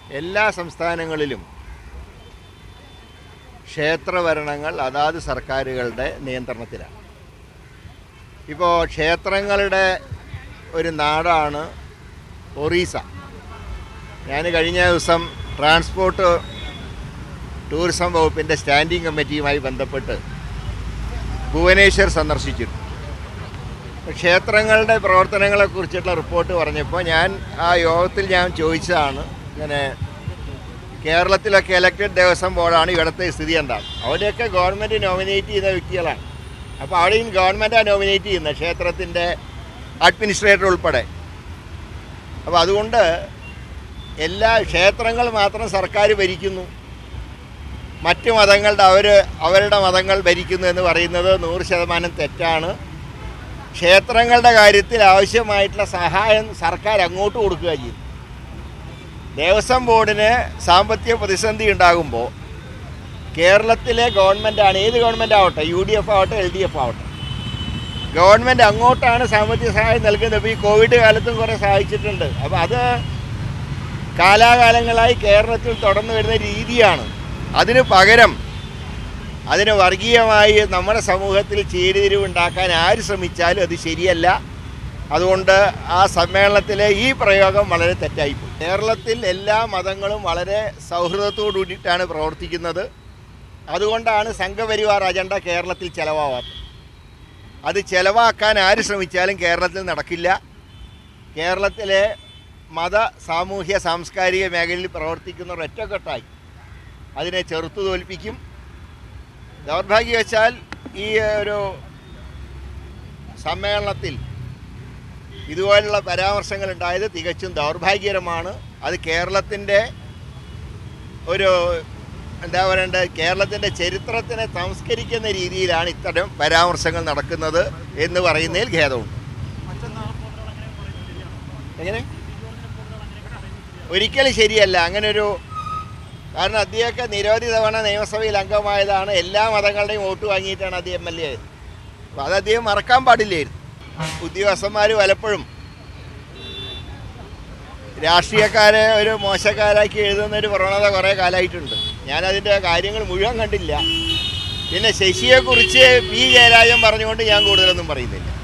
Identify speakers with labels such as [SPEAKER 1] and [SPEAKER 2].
[SPEAKER 1] എല്ലാ സംസ്ഥാനങ്ങളിലും ക്ഷേത്രഭരണങ്ങൾ അതാത് സർക്കാരുകളുടെ നിയന്ത്രണത്തിലാണ് ഇപ്പോൾ ക്ഷേത്രങ്ങളുടെ ഒരു നാടാണ് ഒറീസ ഞാൻ കഴിഞ്ഞ ദിവസം ട്രാൻസ്പോർട്ട് ടൂറിസം വകുപ്പിൻ്റെ സ്റ്റാൻഡിംഗ് കമ്മിറ്റിയുമായി ബന്ധപ്പെട്ട് ഭുവനേശ്വർ സന്ദർശിച്ചിരുന്നു ക്ഷേത്രങ്ങളുടെ പ്രവർത്തനങ്ങളെക്കുറിച്ചുള്ള റിപ്പോർട്ട് പറഞ്ഞപ്പോൾ ഞാൻ ആ യോഗത്തിൽ ഞാൻ ചോദിച്ചതാണ് ഇങ്ങനെ കേരളത്തിലൊക്കെ ഇലക്റ്റഡ് ദേവസ്വം ബോർഡാണ് ഇവിടുത്തെ സ്ഥിതി എന്താണ് അവിടെയൊക്കെ ഗവൺമെൻറ് നോമിനേറ്റ് ചെയ്ത വ്യക്തികളാണ് അപ്പോൾ അവിടെയും ഗവൺമെൻറ്റാണ് നോമിനേറ്റ് ചെയ്യുന്നത് ക്ഷേത്രത്തിൻ്റെ അഡ്മിനിസ്ട്രേറ്റർ ഉൾപ്പെടെ അപ്പോൾ അതുകൊണ്ട് എല്ലാ ക്ഷേത്രങ്ങൾ മാത്രം സർക്കാർ ഭരിക്കുന്നു മറ്റ് മതങ്ങളുടെ അവർ അവരുടെ മതങ്ങൾ ഭരിക്കുന്നു എന്ന് പറയുന്നത് നൂറ് ശതമാനം തെറ്റാണ് ക്ഷേത്രങ്ങളുടെ കാര്യത്തിൽ ആവശ്യമായിട്ടുള്ള സഹായം സർക്കാർ അങ്ങോട്ട് കൊടുക്കുക ചെയ്യും ദേവസ്വം ബോർഡിന് സാമ്പത്തിക പ്രതിസന്ധി ഉണ്ടാകുമ്പോൾ കേരളത്തിലെ ഗവൺമെൻറ്റാണ് ഏത് ഗവൺമെൻറ് ആവട്ടെ യു ഡി എഫ് ആവട്ടെ എൽ ഡി എഫ് ആവട്ടെ ഗവൺമെൻറ് അങ്ങോട്ടാണ് സാമ്പത്തിക സഹായം നൽകുന്നത് ഇപ്പോൾ ഈ കോവിഡ് കാലത്തും കുറേ സഹായിച്ചിട്ടുണ്ട് അപ്പോൾ അത് കാലാകാലങ്ങളായി കേരളത്തിൽ തുടർന്നു വരുന്ന രീതിയാണ് അതിന് പകരം അതിന് വർഗീയമായി നമ്മുടെ സമൂഹത്തിൽ ചേരിതിരിവുണ്ടാക്കാൻ ആര് ശ്രമിച്ചാലും അത് ശരിയല്ല അതുകൊണ്ട് ആ സമ്മേളനത്തിലെ ഈ പ്രയോഗം വളരെ തെറ്റായിപ്പോയി കേരളത്തിൽ എല്ലാ മതങ്ങളും വളരെ സൗഹൃദത്തോടു കൂടിയിട്ടാണ് പ്രവർത്തിക്കുന്നത് അതുകൊണ്ടാണ് സംഘപരിവാർ അജണ്ട കേരളത്തിൽ ചെലവാവാത്തത് അത് ചെലവാക്കാൻ ആര് ശ്രമിച്ചാലും കേരളത്തിൽ നടക്കില്ല കേരളത്തിലെ മത സാമൂഹ്യ സാംസ്കാരിക മേഖലയിൽ പ്രവർത്തിക്കുന്നവർ ഒറ്റക്കെട്ടായി അതിനെ ചെറുത്തു തോൽപ്പിക്കും ദൗർഭാഗ്യവശാൽ ഈ ഒരു സമ്മേളനത്തിൽ ഇതുപോലുള്ള പരാമർശങ്ങൾ ഉണ്ടായത് തികച്ചും ദൗർഭാഗ്യകരമാണ് അത് കേരളത്തിൻ്റെ ഒരു എന്താ പറയണ്ടത് കേരളത്തിൻ്റെ ചരിത്രത്തിനെ സംസ്കരിക്കുന്ന രീതിയിലാണ് ഇത്തരം പരാമർശങ്ങൾ നടക്കുന്നത് എന്ന് പറയുന്നതിൽ ഖേദമുണ്ട് എങ്ങനെ ഒരിക്കലും ശരിയല്ല അങ്ങനെ ഒരു കാരണം അദ്ദേഹമൊക്കെ നിരവധി തവണ നിയമസഭയിൽ അംഗമായതാണ് എല്ലാ മതങ്ങളുടെയും വോട്ട് വാങ്ങിയിട്ടാണ് അദ്ദേഹം എം എൽ എ ആയത് അപ്പോൾ അത് അദ്ദേഹം മറക്കാൻ പാടില്ലായിരുന്നു ഉദ്യോഗസ്ഥന്മാർ പലപ്പോഴും രാഷ്ട്രീയക്കാരെ ഒരു മോശക്കാരാക്കി എഴുതുന്ന ഒരു പ്രവണത കുറേ കാലമായിട്ടുണ്ട് ഞാനതിൻ്റെ കാര്യങ്ങൾ മുഴുവൻ കണ്ടില്ല പിന്നെ ശശിയെക്കുറിച്ച് പി ജയരാജൻ പറഞ്ഞുകൊണ്ട് ഞാൻ കൂടുതലൊന്നും പറയുന്നില്ല